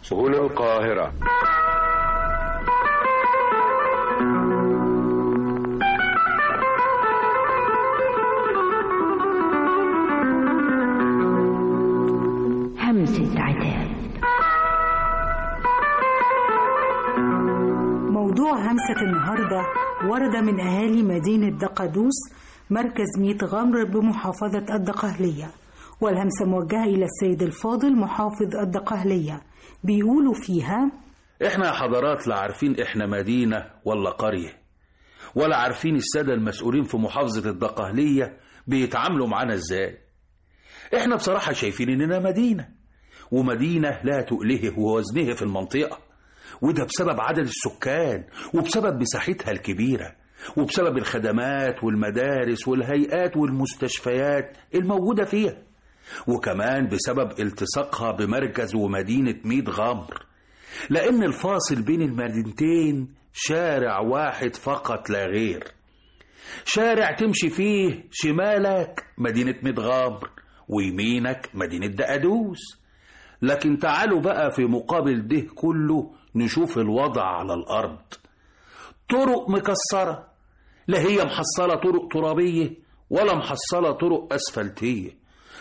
هنا القاهرة همسة عتاب موضوع همسة النهاردة ورد من أهالي مدينة دقدوس مركز ميت غمر بمحافظة الدقهلية والهمسة موجهة إلى السيد الفاضل محافظ الدقهلية بيقولوا فيها احنا يا حضرات لا عارفين احنا مدينة ولا قرية ولا عارفين السادة المسؤولين في محافظة الدقهلية بيتعاملوا معانا ازاي احنا بصراحة شايفين اننا مدينة ومدينة لا تؤله ووزنها في المنطقة وده بسبب عدد السكان وبسبب مساحتها الكبيرة وبسبب الخدمات والمدارس والهيئات والمستشفيات الموجودة فيها وكمان بسبب التصاقها بمركز ومدينة ميت غمر لأن الفاصل بين المدينتين شارع واحد فقط لا غير شارع تمشي فيه شمالك مدينة ميت غمر ويمينك مدينة دقدوس لكن تعالوا بقى في مقابل ده كله نشوف الوضع على الأرض طرق مكسرة لا هي محصلة طرق ترابية ولا محصلة طرق أسفلتية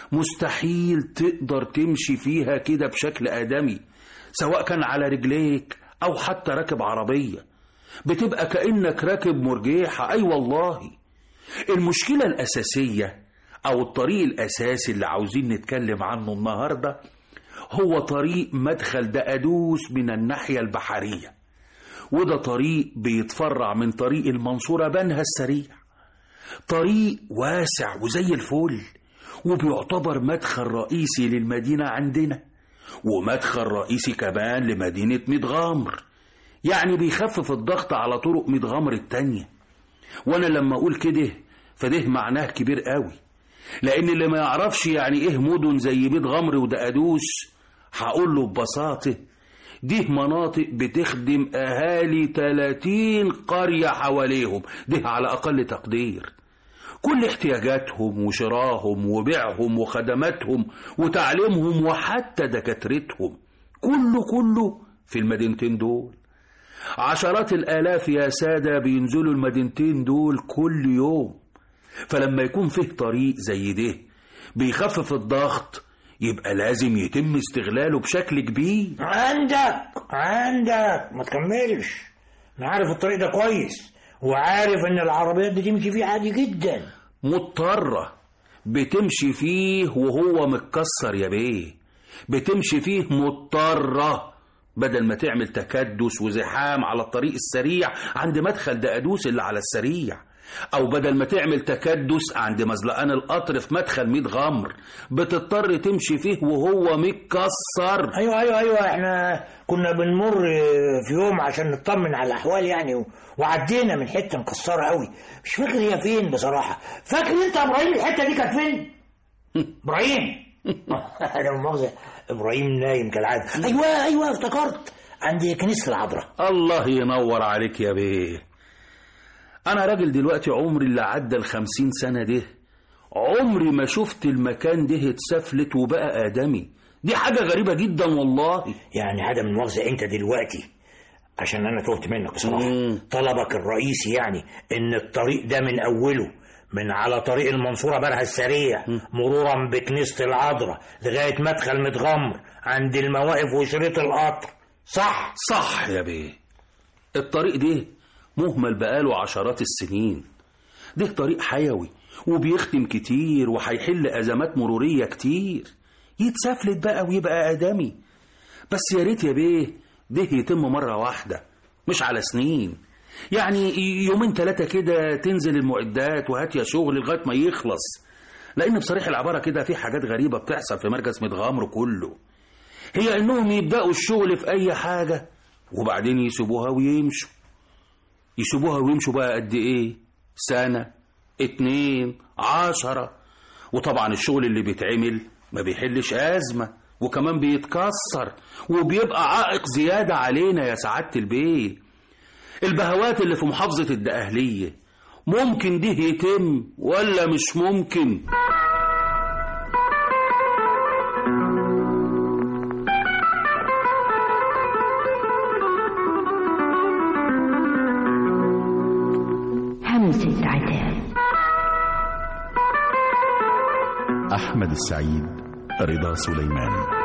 مستحيل تقدر تمشي فيها كده بشكل آدمي سواء كان على رجليك أو حتى راكب عربية بتبقى كأنك راكب مرجيحة أي والله المشكلة الأساسية أو الطريق الأساسي اللي عاوزين نتكلم عنه النهاردة هو طريق مدخل دقدوس من الناحية البحرية وده طريق بيتفرع من طريق المنصورة بنها السريع طريق واسع وزي الفل وبيعتبر مدخل رئيسي للمدينة عندنا ومدخل رئيسي كمان لمدينة ميتغامر يعني بيخفف الضغط على طرق ميتغامر التانية وانا لما اقول كده فده معناه كبير قوي لان اللي ما يعرفش يعني ايه مدن زي بيت غمر ودقدوس هقول له ببساطة دي مناطق بتخدم اهالي 30 قرية حواليهم ده على اقل تقدير كل احتياجاتهم وشراهم وبيعهم وخدماتهم وتعليمهم وحتى دكاترتهم كله كله في المدينتين دول عشرات الآلاف يا سادة بينزلوا المدينتين دول كل يوم فلما يكون فيه طريق زي ده بيخفف الضغط يبقى لازم يتم استغلاله بشكل كبير عندك عندك ما تكملش انا عارف الطريق ده كويس وعارف ان العربيات بتمشي فيه عادي جدا مضطرة بتمشي فيه وهو متكسر يا بيه بتمشي فيه مضطرة بدل ما تعمل تكدس وزحام على الطريق السريع عند مدخل دقدوس اللي على السريع او بدل ما تعمل تكدس عند مزلقان القطر في مدخل ميت غمر بتضطر تمشي فيه وهو متكسر ايوه ايوه ايوه احنا كنا بنمر في يوم عشان نطمن على الاحوال يعني و... وعدينا من حته مكسره قوي مش فاكر هي فين بصراحه فاكر انت يا ابراهيم الحته دي كانت فين ابراهيم انا مؤاخذه ابراهيم نايم كالعاده ايوه ايوه افتكرت عند كنيسه العذراء الله ينور عليك يا بيه انا راجل دلوقتي عمري اللي عدى الخمسين سنة ده عمري ما شفت المكان ده اتسفلت وبقى آدمي دي حاجة غريبة جدا والله يعني عدم المؤاخذه انت دلوقتي عشان انا تهت منك بصراحه مم. طلبك الرئيسي يعني ان الطريق ده من اوله من على طريق المنصورة برها السريع مرورا بكنيسة العذراء لغاية مدخل متغمر عند المواقف وشريط القطر صح صح يا بيه الطريق ده مهمل بقاله عشرات السنين ده طريق حيوي وبيخدم كتير وهيحل أزمات مرورية كتير يتسفلت بقى ويبقى آدمي بس يا ريت يا بيه ده يتم مرة واحدة مش على سنين يعني يومين ثلاثة كده تنزل المعدات وهات يا شغل لغاية ما يخلص لأن بصريح العبارة كده في حاجات غريبة بتحصل في مركز متغامر كله هي إنهم يبدأوا الشغل في أي حاجة وبعدين يسيبوها ويمشوا يسيبوها ويمشوا بقى قد إيه سنة اتنين عشرة وطبعا الشغل اللي بيتعمل ما بيحلش أزمة وكمان بيتكسر وبيبقى عائق زيادة علينا يا سعادة البيت البهوات اللي في محافظة الدقهلية ممكن ده يتم ولا مش ممكن أحمد السعيد رضا سليمان